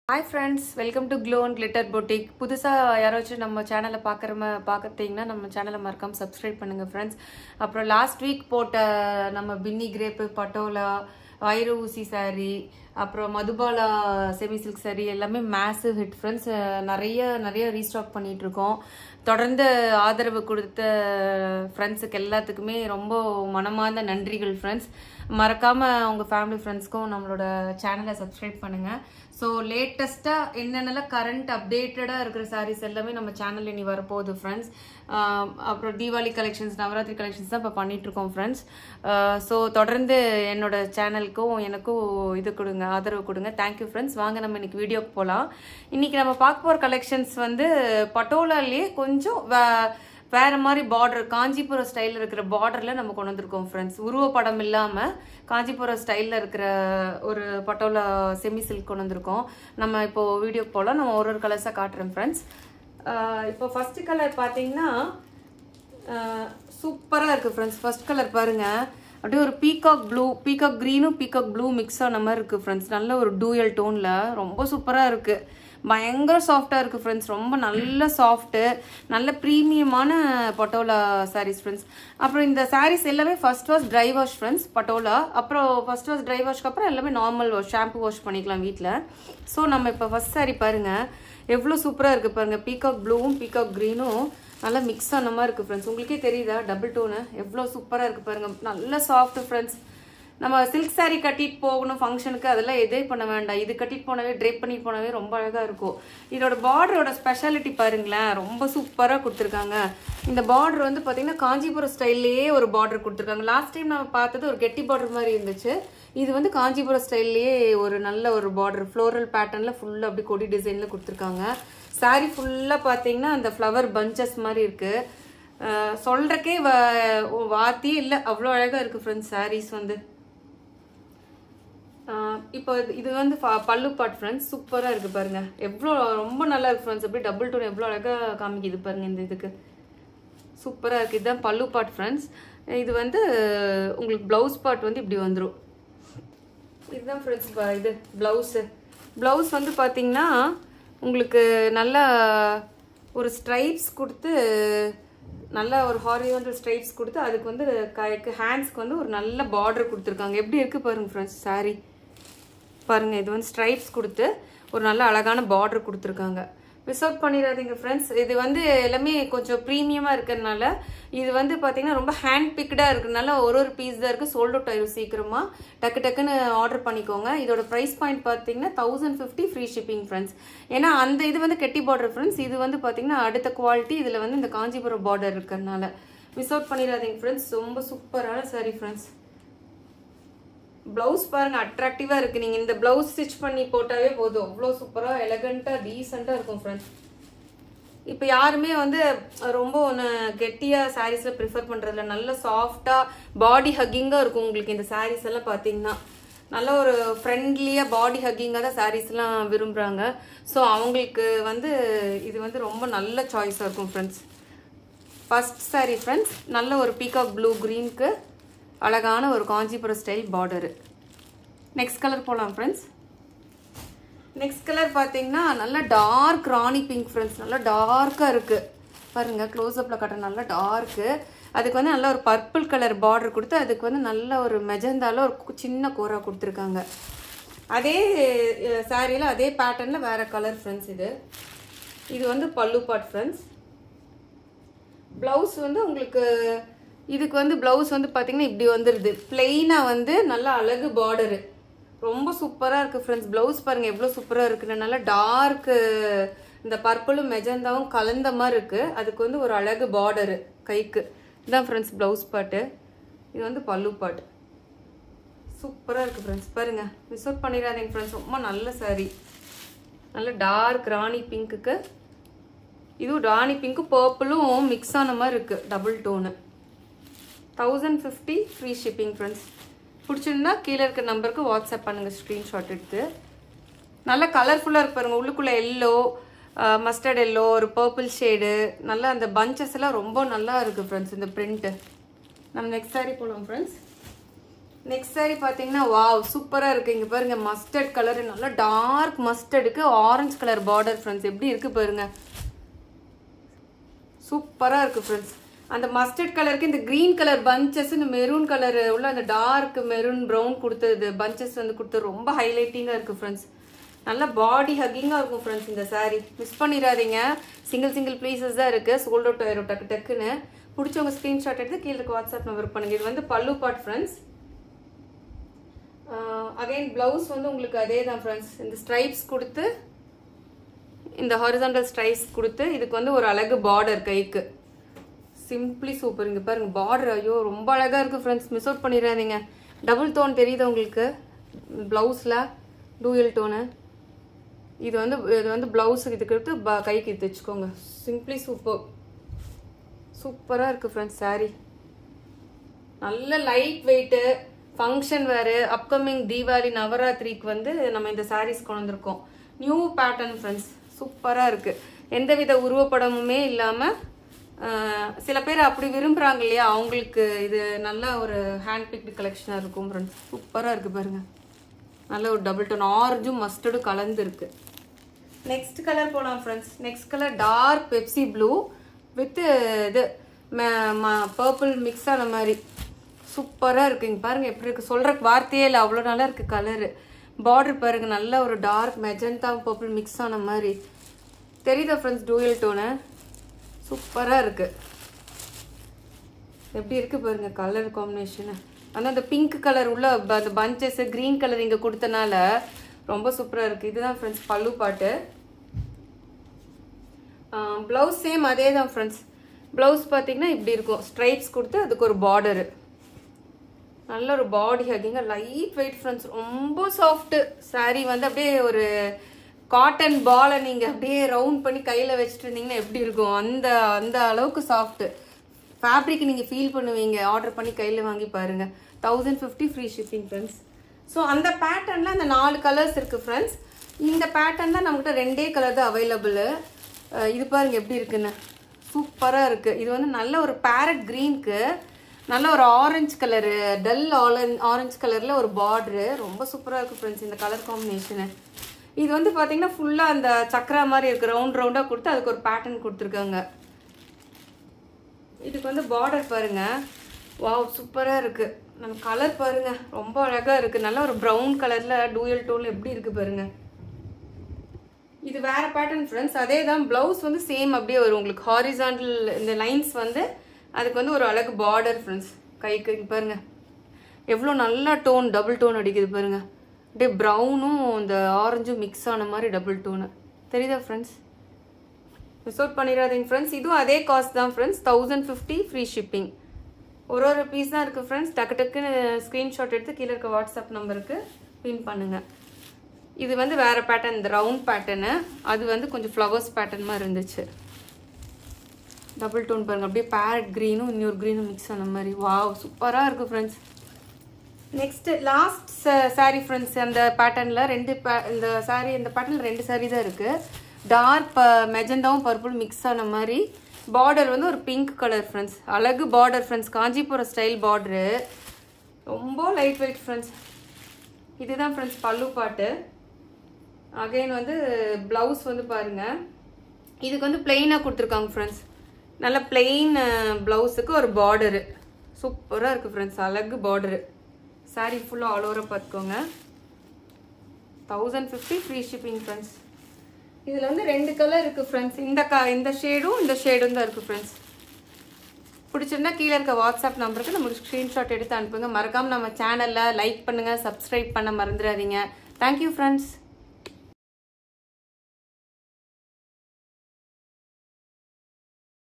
hi friends welcome to glow and glitter boutique புதுசாக யாராச்சும் நம்ம சேனலை பார்க்குற பார்க்கறீங்கன்னா நம்ம சேனலை மறக்காம சப்ஸ்கிரைப் பண்ணுங்கள் ஃப்ரெண்ட்ஸ் அப்புறம் லாஸ்ட் வீக் போட்ட நம்ம பின்னி கிரேப்பு பட்டோலா வைர ஊசி saree அப்புறம் மதுபாலா செமி சில்க் saree எல்லாமே மேசிவ் ஹிட் ஃப்ரெண்ட்ஸ் நிறைய நிறைய ரீஸ்டாக் பண்ணிட்டு இருக்கோம் தொடர்ந்து ஆதரவு கொடுத்த ஃப்ரெண்ட்ஸுக்கு எல்லாத்துக்குமே ரொம்ப மனமார்ந்த நன்றிகள் ஃப்ரெண்ட்ஸ் மறக்காம உங்க ஃபேமிலி ஃப்ரெண்ட்ஸ்க்கும் நம்மளோட சேனலை சப்ஸ்கிரைப் பண்ணுங்க ஸோ லேட்டஸ்ட்டாக என்னென்னலாம் கரண்ட் அப்டேட்டடாக இருக்கிற சாரீஸ் எல்லாமே நம்ம சேனல் இனி வரப்போகுது ஃப்ரெண்ட்ஸ் அப்புறம் தீபாவளி கலெக்ஷன்ஸ் நவராத்திரி கலெக்ஷன்ஸ் தான் இப்போ பண்ணிட்டு இருக்கோம் ஃப்ரெண்ட்ஸ் ஸோ தொடர்ந்து என்னோட சேனலுக்கும் எனக்கும் இது கொடுங்க ஆதரவு கொடுங்க தேங்க்யூ ஃப்ரெண்ட்ஸ் வாங்க நம்ம இன்னைக்கு வீடியோக்கு போகலாம் இன்னைக்கு நம்ம பார்க்க போகிற கலெக்ஷன்ஸ் வந்து பட்டோலாலேயே கொஞ்சம் வே- வேற மாதிரி பார்டர் காஞ்சிபுரம் ஸ்டைலில் இருக்கிற பார்டரில் நம்ம கொண்டு வந்திருக்கோம் ஃப்ரெண்ட்ஸ் உருவப்படம் இல்லாமல் காஞ்சிபுரம் ஸ்டைலில் இருக்கிற ஒரு பட்டோலா செமி சில்க் கொண்டு வந்திருக்கோம் நம்ம இப்போ வீடியோ போகலாம் நம்ம ஒரு ஒரு கலர்ஸாக காட்டுறேன் ஃப்ரெண்ட்ஸ் இப்போ ஃபர்ஸ்ட் கலர் பார்த்தீங்கன்னா சூப்பராக இருக்குது ஃப்ரெண்ட்ஸ் ஃபர்ஸ்ட் கலர் பாருங்க அப்படியே ஒரு பீகாக் ப்ளூ பீகாக் க்ரீனும் பீகாக் ப்ளூ மிக்ஸ் ஆன மாதிரி இருக்குது ஃப்ரெண்ட்ஸ் நல்ல ஒரு டூயல் டோனில் ரொம்ப சூப்பராக இருக்குது பயங்கர சாஃப்டாக இருக்குது ஃப்ரெண்ட்ஸ் ரொம்ப நல்ல சாஃப்ட்டு நல்ல ப்ரீமியமான பட்டோலா சாரீஸ் ஃப்ரெண்ட்ஸ் அப்புறம் இந்த சாரீஸ் எல்லாமே first wash dry wash friends Patola அப்புறம் ஃபர்ஸ்ட் வாஷ் ட்ரை வாஷ்க்கு அப்புறம் எல்லாமே நார்மல் வாஷ் ஷாம்பு வாஷ் பண்ணிக்கலாம் வீட்டில் ஸோ நம்ம இப்போ ஃபர்ஸ்ட் சாரீ பாருங்கள் எவ்வளோ சூப்பராக இருக்குது பாருங்கள் பீகாக் ப்ளூவும் பீகாக் க்ரீனும் நல்லா மிக்ஸ் ஆன மாதிரி இருக்குது ஃப்ரெண்ட்ஸ் உங்களுக்கே தெரியுதா டபுள் டோனு எவ்வளோ சூப்பராக இருக்குது பாருங்கள் நல்ல சாஃப்ட் ஃப்ரெண்ட்ஸ் நம்ம சில்க் saree கட்டிட்டு போகணும் ஃபங்க்ஷனுக்கு அதெல்லாம் எதே பண்ண வேண்டாம் இது கட்டிட்டு போனவே ட்ரேப் பண்ணிட்டு போனவே ரொம்ப அழகாக இருக்கும் இதோட பார்டரோட ஸ்பெஷாலிட்டி பாருங்களேன் ரொம்ப சூப்பராக கொடுத்துருக்காங்க இந்த பார்டர் வந்து பார்த்தீங்கன்னா காஞ்சிபுரம் ஸ்டைல்லையே ஒரு பார்டர் கொடுத்துருக்காங்க லாஸ்ட் டைம் நம்ம பார்த்தது ஒரு கெட்டி பார்டர் மாதிரி இருந்துச்சு இது வந்து காஞ்சிபுரம் ஸ்டைல்லையே ஒரு நல்ல ஒரு பார்டர் ஃப்ளோரல் பேட்டர்னில் ஃபுல்லாக அப்படி கொடி டிசைனில் கொடுத்துருக்காங்க saree ஃபுல்லாக பார்த்தீங்கன்னா அந்த ஃப்ளவர் பஞ்சஸ் மாதிரி இருக்குது சொல்கிறக்கே வார்த்தையே இல்லை அவ்வளோ அழகாக இருக்குது ஃப்ரெண்ட்ஸ் sarees வந்து ஆஹ் இப்போ இது- இது வந்து ஃப- பல்லு பாட் ஃப்ரெண்ட்ஸ் சூப்பராக இருக்கு பாருங்க எவ்வளோ ரொம்ப நல்லா இருக்கு ஃப்ரெண்ட்ஸ் அப்படியே டபுள் டோன் எவ்வளோ அழகாக காமிக்குது பாருங்க இந்த இதுக்கு சூப்பராக இருக்குது இதுதான் பல்லு பாட் ஃப்ரெண்ட்ஸ் இது வந்து உங்களுக்கு ப்ளவுஸ் பார்ட் வந்து இப்படி வந்துடும் இதுதான் ஃப்ரெண்ட்ஸ் இது ப்ளவுஸு ப்ளவுஸ் வந்து பார்த்தீங்கன்னா உங்களுக்கு நல்லா ஒரு ஸ்ட்ரைப்ஸ் கொடுத்து நல்ல ஒரு ஹாரியாண்டல் ஸ்ட்ரைப்ஸ் கொடுத்து அதுக்கு வந்து கைக்கு ஹேண்ட்ஸ்க்கு வந்து ஒரு நல்ல பார்டர் கொடுத்துருக்காங்க எப்படி இருக்குது பாருங்க ஃப்ரெண்ட்ஸ் saree பாருங்க இது வந்து ஸ்ட்ரைப்ஸ் கொடுத்து ஒரு நல்ல அழகான பார்டர் கொடுத்துருக்காங்க மிஸ் அவுட் பண்ணிடாதீங்க ஃப்ரெண்ட்ஸ் இது வந்து எல்லாமே கொஞ்சம் ப்ரீமியமாக இருக்கிறதுனால இது வந்து பார்த்தீங்கன்னா ரொம்ப ஹேண்ட் பிக்டாக இருக்கிறதுனால ஒரு ஒரு பீஸ் தான் இருக்குது சோல்ட் அவுட் ஆயிரும் சீக்கிரமாக டக்கு டக்குன்னு ஆர்டர் பண்ணிக்கோங்க இதோட ப்ரைஸ் பாயிண்ட் பார்த்தீங்கன்னா thousand fifty free shipping friends ஏன்னா அந்த இது வந்து கெட்டி பார்டர் ஃப்ரெண்ட்ஸ் இது வந்து பார்த்தீங்கன்னா அடுத்த குவாலிட்டி இதில் வந்து இந்த காஞ்சிபுரம் பார்டர் இருக்கிறதுனால மிஸ் அவுட் பண்ணிடாதீங்க ஃப்ரெண்ட்ஸ் ரொம்ப சூப்பரான சாரி ஃப்ரெண்ட்ஸ் ப்ளவுஸ் பாருங்க அட்ராக்டிவா இருக்கு நீங்க இந்த ப்ளவுஸ் ஸ்டிச் பண்ணி போட்டாவே போதும் அவ்வளோ சூப்பரா எலகண்டா டீசெண்டா இருக்கும் ஃப்ரெண்ட்ஸ் இப்போ யாருமே வந்து ரொம்ப ஒன்று கெட்டியாக சாரீஸில் ப்ரிஃபர் பண்ணுறதில்ல நல்ல சாஃப்டாக பாடி ஹக்கிங்காக இருக்கும் உங்களுக்கு இந்த சாரீஸ் எல்லாம் பார்த்தீங்கன்னா நல்ல ஒரு ஃப்ரெண்ட்லியாக பாடி ஹக்கிங்காக தான் சாரீஸ்லாம் விரும்புகிறாங்க ஸோ அவங்களுக்கு வந்து இது வந்து ரொம்ப நல்ல சாய்ஸாக இருக்கும் ஃப்ரெண்ட்ஸ் ஃபர்ஸ்ட் saree ஃப்ரெண்ட்ஸ் நல்ல ஒரு பீகாக் ப்ளூ க்ரீனுக்கு அழகான ஒரு Kanchipuram style border next colour போகலாம் ஃப்ரெண்ட்ஸ் நெக்ஸ்ட் கலர் பார்த்தீங்கன்னா நல்ல டார்க் ராணி பிங்க் ஃப்ரெண்ட்ஸ் நல்லா டார்க்காக இருக்குது பாருங்கள் க்ளோஸ்அப்பில் காட்டுற நல்லா டார்க்கு அதுக்கு வந்து நல்ல ஒரு பர்பிள் கலர் பார்டர் கொடுத்து அதுக்கு வந்து நல்ல ஒரு மெஜந்தால ஒரு கு- சின்ன கோரா கொடுத்துருக்காங்க அதே சாரியில் அதே பேட்டர்னில் வேறு கலர் ஃப்ரெண்ட்ஸ் இது இது வந்து பல்லு பாட் ஃப்ரெண்ட்ஸ் ப்ளவுஸ் வந்து உங்களுக்கு இதுக்கு வந்து ப்ளவுஸ் வந்து பார்த்தீங்கன்னா இப்படி வந்துடுது பிளெயினாக வந்து நல்ல அழகு பார்டரு ரொம்ப சூப்பராக இருக்குது ஃப்ரெண்ட்ஸ் ப்ளவுஸ் பாருங்கள் எவ்வளோ சூப்பராக இருக்குன்னு நல்லா டார்க்கு இந்த பர்பிளும் மெஜந்தாவும் கலந்த மாதிரி இருக்குது அதுக்கு வந்து ஒரு அழகு பார்டரு கைக்கு இதுதான் ஃப்ரெண்ட்ஸ் ப்ளவுஸ் பாட்டு இது வந்து பல்லு பாட்டு சூப்பராக இருக்குது ஃப்ரெண்ட்ஸ் பாருங்கள் மிஸ் அவுட் பண்ணிடாதீங்க ஃப்ரெண்ட்ஸ் ரொம்ப நல்ல saree நல்ல டார்க் ராணி பிங்க்குக்கு இதுவும் ராணி பிங்க்கும் பர்பிளும் மிக்ஸ் ஆன மாதிரி இருக்கு double tone thousand fifty free shipping friends பிடிச்சிருந்தா கீழே இருக்க நம்பருக்கு வாட்ஸ்அப் பண்ணுங்க ஸ்க்ரீன்ஷாட் எடுத்து நல்லா கலர்ஃபுல்லாக இருக்கு பாருங்க உள்ளுக்குள்ள எல்லோ மஸ்டர்ட் எல்லோ ஒரு பர்பிள் ஷேடு நல்லா அந்த பஞ்சஸ் எல்லாம் ரொம்ப நல்லா இருக்கு ஃப்ரெண்ட்ஸ் இந்த பிரிண்ட்டு நம்ம நெக்ஸ்ட் saree போகலாம் ஃப்ரெண்ட்ஸ் நெக்ஸ்ட் saree பார்த்தீங்கன்னா வாவ் சூப்பராக இருக்குது இங்கே பாருங்க மஸ்டர்ட் கலர் நல்லா டார்க் மஸ்டர்டுக்கு ஆரஞ்சு கலர் பார்டர் ஃப்ரெண்ட்ஸ் எப்படி இருக்கு பாருங்க சூப்பராக இருக்குது ஃப்ரெண்ட்ஸ் அந்த மஸ்டர்ட் கலருக்கு இந்த க்ரீன் கலர் பஞ்சஸ் இந்த மெரூன் கலர் உள்ள அந்த டார்க் மெரூன் ப்ரௌன் கொடுத்தது பஞ்சஸ் வந்து கொடுத்தது ரொம்ப ஹைலைட்டிங்காக இருக்குது ஃப்ரெண்ட்ஸ் நல்லா பாடி ஹக்கிங்காக இருக்கும் ஃப்ரெண்ட்ஸ் இந்த saree மிஸ் பண்ணிடாதீங்க சிங்கிள் சிங்கிள் பீசஸ் தான் இருக்குது சோல்ட் அவுட் ஆயிரும் டக்கு டக்குன்னு பிடிச்சவங்க ஸ்க்ரீன்ஷாட் எடுத்து கீழே இருக்க வாட்ஸ்அப் நம்பர் பண்ணுங்க இது வந்து பல்லு பாட் ஃப்ரெண்ட்ஸ் அகைன் ப்ளவுஸ் வந்து உங்களுக்கு அதே தான் ஃப்ரெண்ட்ஸ் இந்த ஸ்ட்ரைப்ஸ் கொடுத்து இந்த ஹாரிசாண்டல் ஸ்ட்ரைப்ஸ் கொடுத்து இதுக்கு வந்து ஒரு அழகு பார்டர் கைக்கு சிம்பிளி சூப்பர் இங்கே பாருங்க பார்டர் ஐயோ ரொம்ப அழகாக இருக்குது ஃப்ரெண்ட்ஸ் மிஸ் அவுட் பண்ணிடாதீங்க டபுள் டோன் தெரியுது உங்களுக்கு ப்ளவுஸில் டூயல் டோனு இது வந்து இது வந்து ப்ளவுஸுக்கு இதுக்கு எடுத்து ப கைக்கு இது தைச்சுக்கோங்க சிம்பிளி சூப்பர் சூப்பராக இருக்குது ஃப்ரெண்ட்ஸ் saree நல்ல லைட் வெயிட்டு ஃபங்க்ஷன் வேறு அப்கமிங் தீபாவளி நவராத்திரிக்கு வந்து நம்ம இந்த சாரீஸ் கொண்டு வந்திருக்கோம் நியூ பேட்டர்ன் ஃப்ரெண்ட்ஸ் சூப்பராக இருக்குது எந்தவித உருவப்படமுமே இல்லாமல் சில பேர் அப்படி விரும்புகிறாங்க இல்லையா அவங்களுக்கு இது நல்ல ஒரு ஹேண்ட் பிக்டு கலெக்ஷனாக இருக்கும் ஃப்ரெண்ட்ஸ் சூப்பராக இருக்குது பாருங்கள் நல்ல ஒரு டபுள் டோன் ஆரஞ்சும் மஸ்டர்டும் கலந்து இருக்கு நெக்ஸ்ட் கலர் போகலாம் friends next colour dark Pepsi blue with இது பர்பிள் மிக்ஸ் ஆன மாதிரி சூப்பராக இருக்குங்க பாருங்க எப்படி இருக்கு சொல்கிறக்கு வார்த்தையே இல்லை அவ்வளோ நல்லா இருக்கு கலரு பார்டர் பாருங்க நல்ல ஒரு டார்க் மெஜந்தா பர்பிள் மிக்ஸ் ஆன மாதிரி தெரியுதா ஃப்ரெண்ட்ஸ் டூயல் டோனு சூப்பராக இருக்கு எப்படி இருக்கு பாருங்க கலர் காம்பினேஷனு ஆனால் அந்த பிங்க் கலர் உள்ள ப- அந்த பஞ்சஸ் க்ரீன் கலர் இங்கே கொடுத்தனால ரொம்ப சூப்பராக இருக்குது இதுதான் ஃப்ரெண்ட்ஸ் பல்லு பாட்டு ப்ளவுஸ் சேம் அதே தான் ஃப்ரெண்ட்ஸ் ப்ளவுஸ் பார்த்தீங்கன்னா இப்படி இருக்கும் ஸ்ட்ரைப்ஸ் கொடுத்து அதுக்கு ஒரு பார்டரு நல்ல ஒரு body hugging light weight friends ரொம்ப சாஃப்ட் saree வந்து அப்படியே ஒரு காட்டன் பாலை நீங்கள் அப்படியே ரவுண்ட் பண்ணி கையில் வச்சுட்டு இருந்தீங்கன்னா எப்படி இருக்கும் அந்த அந்த அளவுக்கு சாஃப்ட் ஃபேப்ரிக் நீங்கள் ஃபீல் பண்ணுவீங்க ஆர்டர் பண்ணி கையில் வாங்கி பாருங்கள் thousand fifty free shipping friends so அந்த பேட்டர்னில் அந்த நாலு கலர்ஸ் இருக்குது ஃப்ரெண்ட்ஸ் இந்த பேட்டர்ன் தான் நம்மகிட்ட ரெண்டே கலர் தான் அவைலபிள் இது பாருங்க எப்படி இருக்குன்னு சூப்பராக இருக்குது இது வந்து நல்ல ஒரு பேரட் க்ரீனுக்கு நல்ல ஒரு orange colour dull orange orange கலரில் ஒரு பார்ட்ரு ரொம்ப சூப்பராக இருக்குது ஃப்ரெண்ட்ஸ் இந்த கலர் காம்பினேஷனு இது வந்து பார்த்தீங்கன்னா ஃபுல்லாக அந்த சக்கரா மாதிரி இருக்கு ரவுண்ட் ரவுண்டாக கொடுத்து அதுக்கு ஒரு பேட்டர்ன் கொடுத்துருக்காங்க இதுக்கு வந்து பார்டர் பாருங்க வாவ் சூப்பராக இருக்கு நம்ம கலர் பாருங்க ரொம்ப அழகா இருக்கு நல்ல ஒரு ப்ரௌன் கலர்ல டூயல் டோன் எப்படி இருக்கு பாருங்க இது வேற பேட்டர்ன் ஃப்ரெண்ட்ஸ் அதே தான் பிளவுஸ் வந்து சேம் அப்படியே வரும் உங்களுக்கு ஹாரிசாண்டல் இந்த லைன்ஸ் வந்து அதுக்கு வந்து ஒரு அழகு பார்டர் ஃப்ரெண்ட்ஸ் கைக்கு இங்க பாருங்க எவ்வளோ நல்லா டோன் டபுள் டோன் அடிக்குது பாருங்க அப்படியே ப்ரௌனும் இந்த ஆரஞ்சும் மிக்ஸ் ஆன மாதிரி டபுள் டோனு தெரியுதா ஃப்ரெண்ட்ஸ் மிஸ் அவுட் பண்ணிடாதீங்க ஃப்ரெண்ட்ஸ் இதுவும் அதே காஸ்ட் தான் friends thousand fifty free shipping ஒரு ஒரு பீஸ் தான் இருக்குது ஃப்ரெண்ட்ஸ் டக்கு டக்குன்னு ஸ்க்ரீன்ஷாட் எடுத்து கீழே இருக்க வாட்ஸ்அப் நம்பருக்கு பின் பண்ணுங்கள் இது வந்து வேறு பேட்டர்ன் இந்த ரவுண்ட் பேட்டர்னு அது வந்து கொஞ்சம் ஃப்ளவர்ஸ் பேட்டர்ன் மாதிரி இருந்துச்சு டபுள் டோன் பாருங்க அப்படியே பேரட் க்ரீனும் இன்னொரு க்ரீனும் மிக்ஸ் ஆன மாதிரி வாவ் சூப்பராக இருக்குது friends next last saree friends அந்த பேட்டர்னில் ரெண்டு pa- இந்த சாரீ இந்த பேட்டர்னில் ரெண்டு சாரீ தான் இருக்குது டார்க் மெஜந்தாவும் பர்பிள் மிக்ஸ் ஆன மாதிரி பார்டர் வந்து ஒரு பிங்க் கலர் ஃப்ரெண்ட்ஸ் அழகு border friends Kanchipuram style border ரொம்ப லைட் வெயிட் ஃப்ரெண்ட்ஸ் இதுதான் ஃப்ரெண்ட்ஸ் பல்லு பாட்டு அகைன் வந்து ப்ளவுஸ் வந்து பாருங்க இதுக்கு வந்து பிளெயினாக கொடுத்துருக்காங்க ஃப்ரெண்ட்ஸ் நல்ல பிளெயின் ப்ளவுஸுக்கு ஒரு பார்டரு சூப்பராக இருக்குது ஃப்ரெண்ட்ஸ் அழகு பார்டரு saree ஃபுல்லாக ஆல் ஓவராக பார்த்துக்கோங்க thousand fifty free shipping friends இதில் வந்து ரெண்டு கலர் இருக்குது ஃப்ரெண்ட்ஸ் இந்த க இந்த ஷேடும் இந்த ஷேடும் தான் இருக்குது ஃப்ரெண்ட்ஸ் பிடிச்சிருந்தா கீழே இருக்க வாட்ஸ்அப் நம்பருக்கு நமக்கு ஸ்க்ரீன்ஷாட் எடுத்து அனுப்புங்க மறக்காமல் நம்ம சேனலில் லைக் பண்ணுங்கள் சப்ஸ்கிரைப் பண்ண மறந்துடாதீங்க தேங்க்யூ ஃப்ரெண்ட்ஸ்